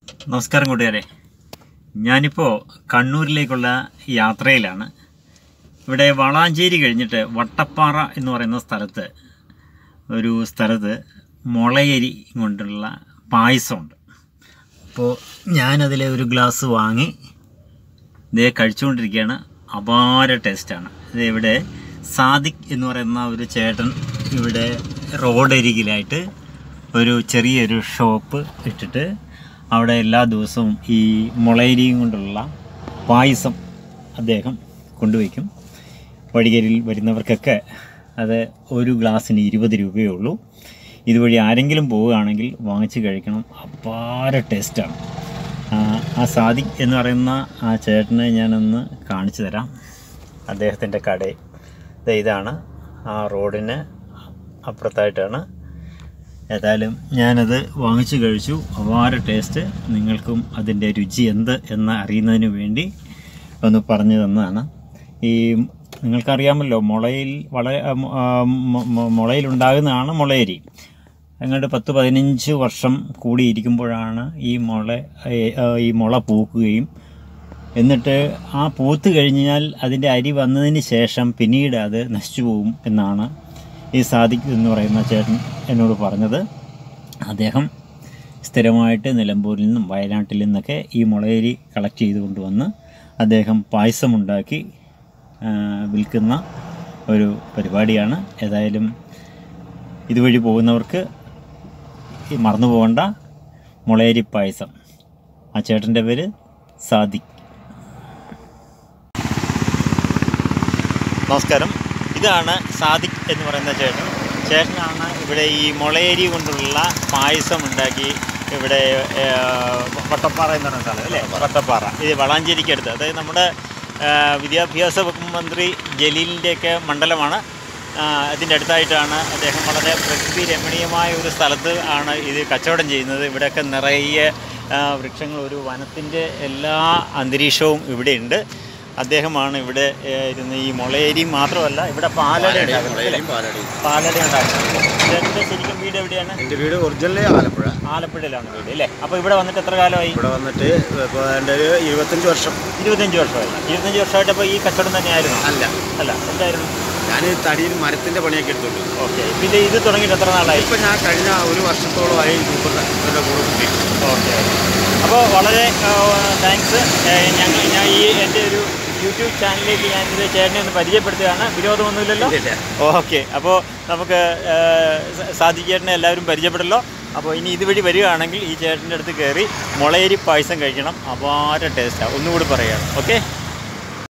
നമസ്കാരം കൂട്ടുകാരെ ഞാനിപ്പോൾ കണ്ണൂരിലേക്കുള്ള യാത്രയിലാണ് ഇവിടെ വളാഞ്ചേരി കഴിഞ്ഞിട്ട് വട്ടപ്പാറ എന്ന് പറയുന്ന സ്ഥലത്ത് ഒരു സ്ഥലത്ത് മുളയരി കൊണ്ടുള്ള പായസമുണ്ട് അപ്പോൾ ഞാനതിലെ ഒരു ഗ്ലാസ് വാങ്ങി ഇതേ കഴിച്ചുകൊണ്ടിരിക്കുകയാണ് അപാര ടേസ്റ്റാണ് ഇത് ഇവിടെ സാദിഖ് എന്ന് പറയുന്ന ഒരു ചേട്ടൻ ഇവിടെ റോഡരികിലായിട്ട് ഒരു ചെറിയൊരു ഷോപ്പ് ഇട്ടിട്ട് അവിടെ എല്ലാ ദിവസവും ഈ മുളയരിയും കൊണ്ടുള്ള പായസം അദ്ദേഹം കൊണ്ടുവയ്ക്കും വഴികരിൽ വരുന്നവർക്കൊക്കെ അത് ഒരു ഗ്ലാസ്സിന് ഇരുപത് രൂപയേ ഉള്ളൂ ഇതുവഴി ആരെങ്കിലും പോവുകയാണെങ്കിൽ വാങ്ങിച്ച് കഴിക്കണം അപാര ടേസ്റ്റാണ് ആ, ആ സാദിഖ് എന്ന് പറയുന്ന ആ ചേട്ടനെ ഞാനൊന്ന് കാണിച്ചു തരാം അദ്ദേഹത്തിൻ്റെ കട ദേ ഇതാണ് ആ റോഡിന് അപ്പുറത്തായിട്ടാണ് ഏതായാലും ഞാനത് വാങ്ങിച്ചു കഴിച്ചു അപാര ടേസ്റ്റ് നിങ്ങൾക്കും അതിൻ്റെ രുചി എന്ത് എന്ന് അറിയുന്നതിന് വേണ്ടി ഒന്ന് പറഞ്ഞു തന്നതാണ് ഈ നിങ്ങൾക്കറിയാമല്ലോ മുളയിൽ വളരെ ആ, മു- ആ, മു- മു- മുളയിലുണ്ടാകുന്നതാണ് മുളയരി അങ്ങോട്ട് പത്ത് പതിനഞ്ച് വർഷം കൂടിയിരിക്കുമ്പോഴാണ് ഈ മുള ഏ- ആ, ഈ മുള പൂക്കുകയും എന്നിട്ട് ആ പൂത്ത് കഴിഞ്ഞാൽ അതിൻ്റെ അരി വന്നതിന് ശേഷം പിന്നീട് അത് നശിച്ചു പോകും എന്നാണ് ഈ സാദിഖ് എന്ന് പറയുന്ന ചേട്ടൻ എന്നോട് പറഞ്ഞത് അദ്ദേഹം സ്ഥിരമായിട്ട് നിലമ്പൂരിൽ നിന്നും വയനാട്ടിൽ നിന്നൊക്കെ ഈ മുളയരി കളക്ട് ചെയ്ത് കൊണ്ടുവന്ന് അദ്ദേഹം പായസമുണ്ടാക്കി ആ, വിൽക്കുന്ന ഒരു പരിപാടിയാണ് ഏതായാലും ഇതുവഴി പോകുന്നവർക്ക് ഈ മറന്നു പോകേണ്ട മുളയരി പായസം ആ ചേട്ടൻ്റെ പേര് സാദിഖ് നമസ്കാരം ഇതാണ് സാദിഖ് എന്ന് പറയുന്ന ചേട്ടൻ ചേട്ടനാണ് ഇവിടെ ഈ മുളയരി കൊണ്ടുള്ള പായസം ഉണ്ടാക്കി ഇവിടെ ഏ, വട്ടപ്പാറ എന്ന് പറയുന്ന സ്ഥലം അല്ലേ വട്ടപ്പാറ ഇത് വളാഞ്ചേരിക്ക് അടുത്ത് അതായത് നമ്മുടെ ആ, വിദ്യാഭ്യാസ വകുപ്പ് മന്ത്രി ജലീലിൻ്റെയൊക്കെ മണ്ഡലമാണ് ആ, അതിൻ്റെ അടുത്തായിട്ടാണ് അദ്ദേഹം വളരെ പ്രകൃതി രമണീയമായ ഒരു സ്ഥലത്ത് ആണ് ഇത് കച്ചവടം ചെയ്യുന്നത് ഇവിടെയൊക്കെ നിറയെ ആ, വൃക്ഷങ്ങൾ ഒരു വനത്തിൻ്റെ എല്ലാ അന്തരീക്ഷവും ഇവിടെയുണ്ട് അദ്ദേഹമാണ് ഇവിടെ ഏ, ഇരുന്ന് ഈ മുളയരി മാത്രമല്ല ഇവിടെ പാലട ഉണ്ടാക്കുന്നത് അല്ലേ? പാലട ഉണ്ടാക്കുന്നത് ചേട്ടൻ്റെ ശരിക്കും വീട് എവിടെയാണ് എൻ്റെ വീട് ഒറിജിനലി ആലപ്പുഴ ആലപ്പുഴയിലാണ് വീട് അല്ലേ അപ്പോൾ ഇവിടെ വന്നിട്ട് എത്ര കാലമായി ഇവിടെ വന്നിട്ട് ഇപ്പോൾ എൻ്റെ ഒരു ഇരുപത്തഞ്ച് വർഷം ഇരുപത്തഞ്ച് വർഷമായി ഇരുപത്തഞ്ച് വർഷമായിട്ട് അപ്പോൾ ഈ കച്ചവടം തന്നെയായിരുന്നു അല്ല അല്ല എന്തായിരുന്നു ഞാൻ തടിയിൽ മരത്തിൻ്റെ പണിയൊക്കെ എടുത്തോണ്ട് ഓക്കെ ഇത് ഇത് തുടങ്ങിയിട്ട് എത്ര നാളായി ഇപ്പം ഞാൻ കഴിഞ്ഞ ഒരു വർഷത്തോളമായി മുപ്പത്തിൻ്റെ കൂടെ കിട്ടി ഓക്കെ അപ്പോൾ വളരെ താങ്ക്സ് ഞങ്ങൾ ഞാൻ ഈ എൻ്റെ ഒരു യൂട്യൂബ് ചാനലിലേക്ക് ഞാൻ ഇത് ചേട്ടനെ ഒന്ന് പരിചയപ്പെടുത്തുകയാണ് വിരോധമൊന്നുമില്ലല്ലോ ഇല്ല. ഓക്കെ അപ്പോൾ നമുക്ക് സാധി ചേട്ടനെ എല്ലാവരും പരിചയപ്പെടല്ലോ അപ്പോൾ ഇനി ഇതുവഴി വരികയാണെങ്കിൽ ഈ ചേട്ടൻ്റെ അടുത്ത് കയറി മുളയരി പായസം കഴിക്കണം അപാര ടേസ്റ്റാണ് ഒന്നുകൂടി പറയുകയാണ് ഓക്കെ